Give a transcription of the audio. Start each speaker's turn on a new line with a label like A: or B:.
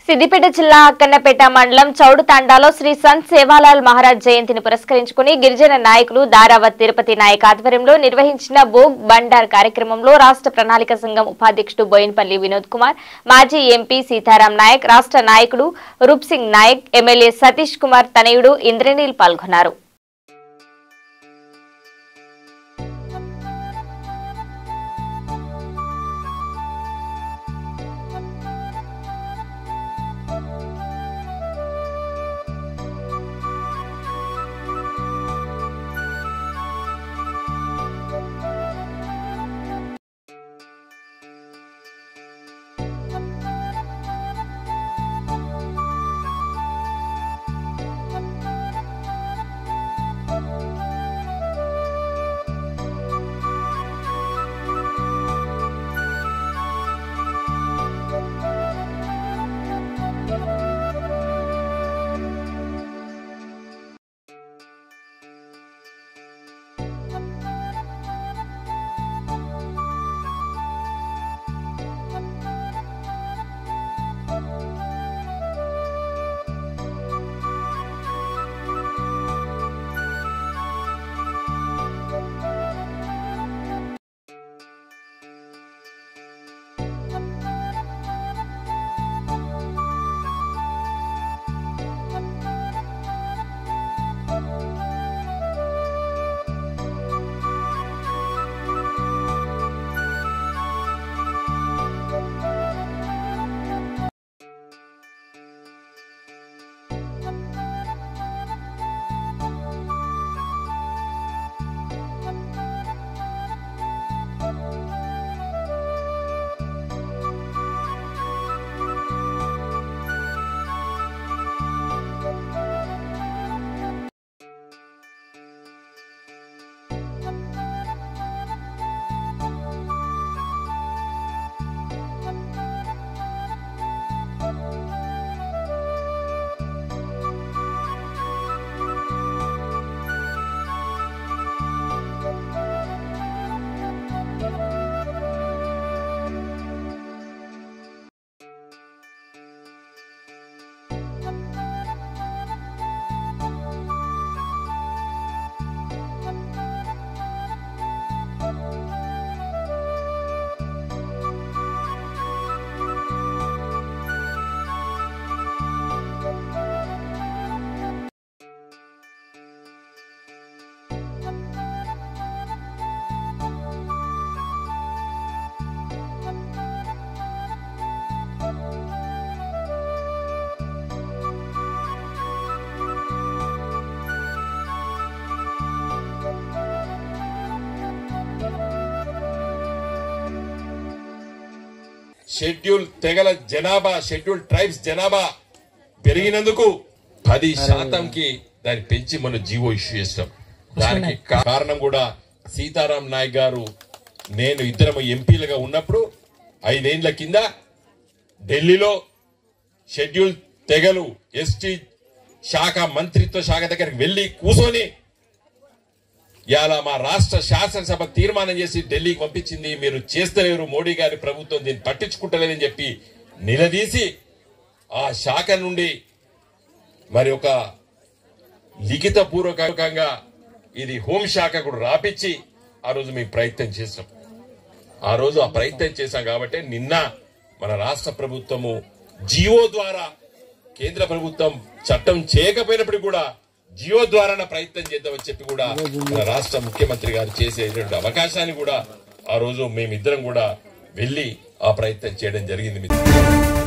A: సిద్దిపేట జిల్లా అక్కన్నపేట మండలం చౌడు తాండాలో శ్రీ సంత్ సేవాలాల్ మహారాజ్ జయంతిని పురస్కరించుకుని గిరిజన నాయకులు దారావత్ తిరుపతి నాయక్ ఆధ్వర్యంలో నిర్వహించిన భోగ్ బండార్ కార్యక్రమంలో రాష్ట్ర ప్రణాళిక సంఘం ఉపాధ్యక్షుడు బోయిన్పల్లి వినోద్ కుమార్ మాజీ ఎంపీ సీతారాం నాయక్ రాష్ట్ర నాయకుడు రూప్ సింగ్ నాయక్ ఎమ్మెల్యే సతీష్ కుమార్ తనయుడు ఇంద్రనీల్ పాల్గొన్నారు
B: షెడ్యూల్ తెగల జనాభా షెడ్యూల్ ట్రైబ్స్ జనాభా పెరిగినందుకు పది శాతంకి దాన్ని పెంచి మనం జీవో ఇష్యూ చేస్తాం దానికి కా- కారణం కూడా సీతారాం నాయక్ గారు నేను ఇద్దరం ఎంపీలుగా ఉన్నప్పుడు ఐదేండ్ల కింద ఢిల్లీలో షెడ్యూల్ తెగలు ఎస్టీ శాఖ మంత్రిత్వ శాఖ దగ్గరికి వెళ్లి కూర్చొని ఇవాళ మా రాష్ట్ర శాసనసభ తీర్మానం చేసి ఢిల్లీకి పంపించింది మీరు చేస్తలేరు మోడీ గారి ప్రభుత్వం దీన్ని పట్టించుకుంటలేదని చెప్పి నిలదీసి ఆ శాఖ నుండి మరి ఒక లిఖిత పూర్వకంగా ఇది హోంశాఖ కూడా రాపిచ్చి ఆ రోజు మేము ప్రయత్నం చేసాం ఆ రోజు ఆ ప్రయత్నం చేశాం కాబట్టి నిన్న మన రాష్ట్ర ప్రభుత్వము జియో ద్వారా కేంద్ర ప్రభుత్వం చట్టం చేయకపోయినప్పటికీ కూడా జియో ద్వారా ప్రయత్నం చేద్దామని చెప్పి కూడా మన రాష్ట్ర ముఖ్యమంత్రి గారు చేసేటువంటి అవకాశాన్ని కూడా ఆ రోజు మేమిద్దరం కూడా వెళ్లి ఆ ప్రయత్నం చేయడం జరిగింది మిత్రులారా.